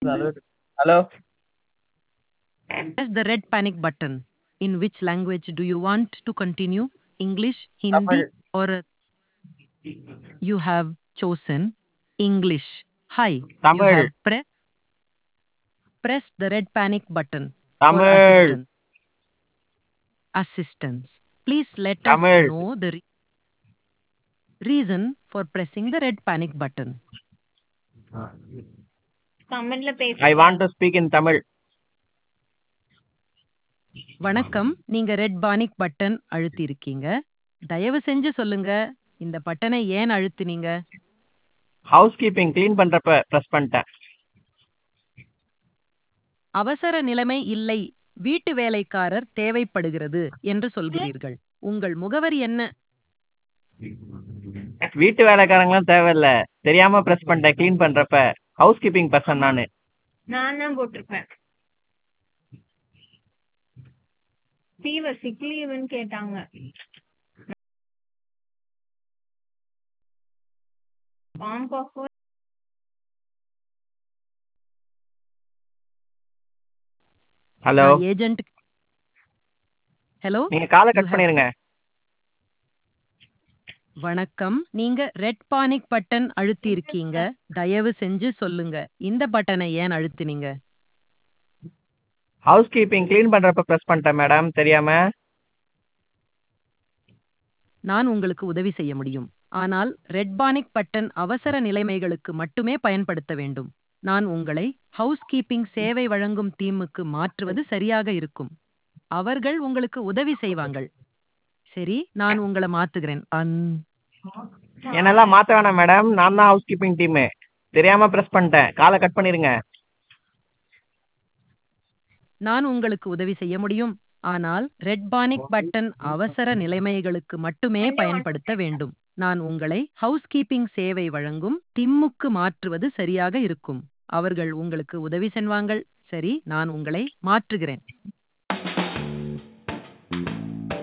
Hello? Press the red panic button. In which language do you want to continue? English, Hindi, Tamil. or you have chosen English. Hi. You Tamil. have press press the red panic button. for Tamil. assistance. Assistance. Please let Tamil. us know the re- reason for pressing the red panic button. தமிழ்ல பேச I want to speak in Tamil. வணக்கம் நீங்க red panic button அழுத்தி இருக்கீங்க தயவு செஞ்சு சொல்லுங்க இந்த பட்டனை ஏன் அழுத்தினீங்க Housekeeping clean பண்றப்ப press பண்ணிட்டேன். அவசர நிலைமை இல்லை வீட்டு வேலைக்காரர் தேவைப்படுகிறது என்று சொல்கிறீர்கள் உங்கள் முகவரி என்ன வீட்டு வேலைக்காரங்களாம் தேவையில்ல தெரியாம பிரஸ் பண்ணிட்டேன் க்ளீன் பண்றப்ப ஹவுஸ் கீப்பிங் பர்சன் நானு நான் தான் போட்டிருப்பேன் ஃபீவர் சிக் லீவுன்னு கேட்டாங்க பாம்ப் ஆஃப் ஹலோ ஏஜென்ட் ஹலோ நீங்க காலை You கட் have- பண்ணிருங்க வணக்கம் நீங்க ரெட் பானிக் பட்டன் அழுத்தி இருக்கீங்க தயவு செஞ்சு சொல்லுங்க இந்த பட்டனை ஏன் அழுத்தினீங்க ஹவுஸ் கீப்பிங் க்ளீன் பண்றப்ப பிரஸ் பண்ணிட்டேன் மேடம் தெரியாம நான் உங்களுக்கு உதவி செய்ய முடியும் ஆனால் ரெட் பானிக் பட்டன் அவசர நிலைமைகளுக்கு மட்டுமே பயன்படுத்த வேண்டும் நான் உங்களை ஹவுஸ் கீப்பிங் சேவை வழங்கும் டீமுக்கு மாற்றுவது சரியாக இருக்கும் அவர்கள் உங்களுக்கு உதவி செய்வாங்கள் சரி நான் உங்களை மாத்துகிறேன் அன் என்னெல்லாம் மாத்த வேணாம் மேடம் நான் தான் ஹவுஸ் கீப்பிங் டீமு தெரியாம பிரஸ் பண்ணிட்டேன் காலை கட் பண்ணிருங்க நான் உங்களுக்கு உதவி செய்ய முடியும் ஆனால் ரெட் பானிக் பட்டன் அவசர நிலைமைகளுக்கு மட்டுமே பயன்படுத்த வேண்டும் நான் உங்களை ஹவுஸ் கீப்பிங் சேவை வழங்கும் டிம்முக்கு மாற்றுவது சரியாக இருக்கும் அவர்கள் உங்களுக்கு உதவி செய்வாங்கள் சரி நான் உங்களை மாற்றுகிறேன்